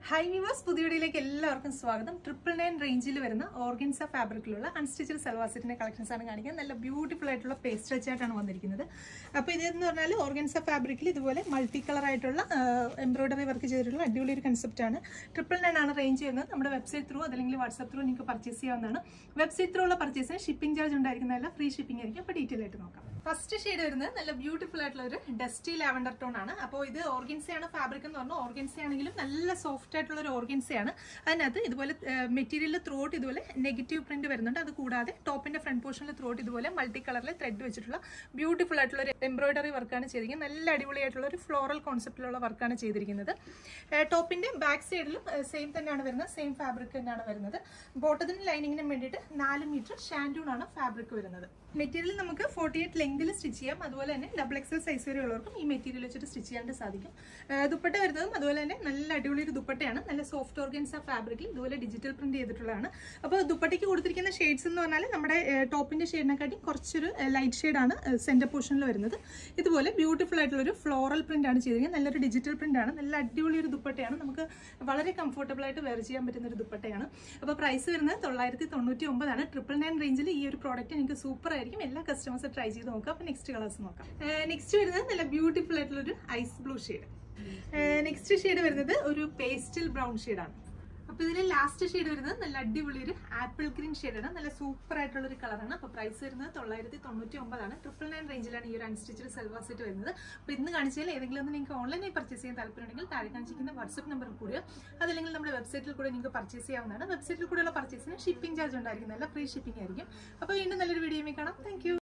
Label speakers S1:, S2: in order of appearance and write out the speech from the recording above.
S1: high viewers പുതിയ വീഡിയോയിലേക്ക് എല്ലാവർക്കും സ്വാഗതം ട്രിപ്പിൾ നയൻ റേഞ്ചിൽ വരുന്ന ഓർഗൻസ ഫാബ്രിക്കിലുള്ള അൺസ്റ്റിച്ചഡ് സൽവാർ സെറ്റിന്റെ കളക്ഷൻസ് ആണ് കാണിക്കുന്നത് നല്ല ബ്യൂട്ടിഫുൾ ആയിട്ടുള്ള പേസ്റ്റ് ആയിട്ടാണ് വന്നിരിക്കുന്നത് അപ്പോൾ ഇതെന്ന് പറഞ്ഞാൽ ഓർഗൻസ ഫാബ്രിക്കിൽ ഇതുപോലെ മൾട്ടി കളർ ആയിട്ടുള്ള എംബ്രോയിഡറി വർക്ക് ചെയ്തിട്ടുള്ള അടിപൊളി ഒരു കൺസെപ്റ്റ് ആണ് ട്രിപ്പിൾ നയൻ ആണ് റേഞ്ച് ചെയ്യുന്നത് നമ്മുടെ വെബ്സൈറ്റ് ത്രൂ അതല്ലെങ്കിൽ വാട്സ്ആപ്പ് ത്രൂ നിങ്ങൾക്ക് പർച്ചേസ് ചെയ്യാവുന്നതാണ് വെബ്സൈറ്റ് ത്രൂ ഉള്ള പർച്ചേസിന് ഷിപ്പിംഗ് ചാർജ് ഉണ്ടായിരിക്കുന്നതല്ല ഫ്രീ ഷിപ്പിംഗ് ആയിരിക്കും അപ്പോൾ ഡീറ്റെയിൽ ആയിട്ട് നോക്കാം ഫസ്റ്റ് ഷെയ്ഡ് വരുന്നത് നല്ല ബ്യൂട്ടിഫുൾ ആയിട്ടുള്ള ഒരു ഡസ്റ്റി ലാവൻഡർ ടോൺ ആണ് അപ്പോൾ ഇത് ഓർഗൻസയാണ് ഫാബ്രിക് എന്ന് പറഞ്ഞാൽ ഓർഗൻസ ആണെങ്കിലും നല്ല സോഫ്റ്റ് ആയിട്ടുള്ള ഒരു ഓർഗൻസയാണ് അതിനകത്ത് ഇതുപോലെ മെറ്റീരിയൽ ത്രോട്ട് ഇതുപോലെ നെഗറ്റീവ് പ്രിന്റ് വരുന്നുണ്ട് അത് കൂടാതെ ടോപ്പിന്റെ ഫ്രണ്ട് പോർഷനിൽ ത്രോട്ട് ഇതുപോലെ മൾട്ടി കളറിൽ ത്രെഡ് വെച്ചിട്ടുള്ള ബ്യൂട്ടിഫുൾ ആയിട്ടുള്ള ഒരു എംബ്രോയിഡറി വർക്കാണ് ചെയ്തിരിക്കുന്നത് നല്ല അടിപൊളിയായിട്ടുള്ള ഒരു ഫ്ലോറൽ കോൺസെപ്റ്റിലുള്ള വർക്കാണ് ചെയ്തിരിക്കുന്നത് ടോപ്പിന്റെ ബാക്ക് സൈഡിലും സെയിം തന്നെയാണ് വരുന്നത് സെയിം ഫാബ്രിക് തന്നെയാണ് വരുന്നത് ബോട്ടത്തിന് ലൈനിങ്ങിനും വേണ്ടിയിട്ട് നാല് മീറ്റർ ഷാൻഡൂൺ ആണ് ഫാബ്രിക് വരുന്നത് മെറ്റീരിയൽ നമുക്ക് ഫോർട്ടി എയ്റ്റ് ലെങ്തിൽ സ്റ്റിച്ച് ചെയ്യാം അതുപോലെ തന്നെ ഡബിൾ എക്സൽ സൈസ് വരെ ഉള്ളവർക്കും ഈ മെറ്റീരിയൽ വെച്ചിട്ട് സ്റ്റിച്ച് ചെയ്യാനായിട്ട് സാധിക്കും ഏഹ് ദുപ്പട്ട വരുന്നതും അതുപോലെ തന്നെ നല്ല അടിപൊളി ഒരു ദുപ്പട്ടയാണ് നല്ല സോഫ്റ്റ് ഓർഗൻസ ഫാബ്രിക്കിൽ ഇതുപോലെ ഡിജിറ്റൽ പ്രിന്റ് ചെയ്തിട്ടുള്ളതാണ് അപ്പോൾ ദുപ്പട്ടയ്ക്ക് കൊടുത്തിരിക്കുന്ന ഷെയ്ഡ്സ് എന്ന് പറഞ്ഞാൽ നമ്മുടെ ടോപ്പിന്റെ ഷെയ്ഡിനെക്കാട്ടി കുറച്ചൊരു ലൈറ്റ് ഷെയ്ഡാണ് സെന്റർ പോർഷനിൽ വരുന്നത് ഇതുപോലെ ബ്യൂട്ടിഫുൾ ആയിട്ടുള്ള ഒരു ഫ്ലോറൽ പ്രിന്റ് ആണ് ചെയ്തിരിക്കുന്നത് നല്ലൊരു ഡിജിറ്റൽ പ്രിന്റ് ആണ് നല്ല അടിപൊളി ഒരു ദുപ്പട്ടയാണ് നമുക്ക് വളരെ കംഫർട്ടബിൾ ആയിട്ട് വെയർ ചെയ്യാൻ പറ്റുന്ന ഒരു ദുപ്പട്ടയാണ് അപ്പോൾ പ്രൈസ് വരുന്നത് തൊള്ളായിരത്തി തൊണ്ണൂറ്റി ഒമ്പതാണ് ട്രിപ്പിൾ നയൻ റേഞ്ചിൽ ഈ ഒരു പ്രോഡക്റ്റ് നിങ്ങൾക്ക് സൂപ്പർ ആയിരിക്കും എല്ലാ കസ്റ്റമേഴ്സ് ട്രൈ ചെയ്ത് നോക്കാം അപ്പോൾ നെക്സ്റ്റ് കളേഴ്സ് നോക്കാം നെക്സ്റ്റ് വരുന്നത് നല്ല ബ്യൂട്ടിഫുൾ ആയിട്ടുള്ള ഒരു ice blue shade next shade വരുന്നത് ഒരു പേസ്റ്റൽ ബ്രൗൺ ഷെയ്ഡാണ് അപ്പൊ ഇതിലെ ലാസ്റ്റ് ഷെയ്ഡ് വരുന്നത് നല്ല അടിപൊളി ഒരു ആപ്പിൾ ഗ്രീൻ ഷെയ്ഡാണ് നല്ല സൂപ്പർ ആയിട്ടുള്ള ഒരു കളറാണ് അപ്പൊ പ്രൈസ് വരുന്നത് തൊള്ളായിരത്തി തൊണ്ണൂറ്റി ഒമ്പതാണ് ട്രിപ്പിൾ നയൻ റേഞ്ചിലാണ് ഈ ഒരു അൺസ്റ്റിച്ചഡ് സെൽവാർ സെറ്റ് വരുന്നത് അപ്പൊ ഇന്ന് കാണിച്ചാൽ ഏതെങ്കിലും ഒന്ന് നിങ്ങൾക്ക് ഓൺലൈനായി പർച്ചേസ് ചെയ്യാൻ താല്പര്യമുണ്ടെങ്കിൽ താഴെ കാണിച്ചിരിക്കുന്ന വാട്സ്ആപ്പ് നമ്പറിൽ കൂടിയോ അതല്ലെങ്കിൽ നമ്മുടെ വെബ്സൈറ്റിൽ കൂടെ നിങ്ങൾക്ക് പർച്ചേസ് ചെയ്യാവുന്നതാണ് വെബ്സൈറ്റിൽ കൂടെയുള്ള പർച്ചേസിന് ഷിപ്പിംഗ് ചാർജ് ഉണ്ടായിരിക്കുന്നതല്ല ഫ്രീ ഷിപ്പിംഗ് ആയിരിക്കും അപ്പോൾ വീണ്ടും നല്ലൊരു വീഡിയോ കാണാം താങ്ക്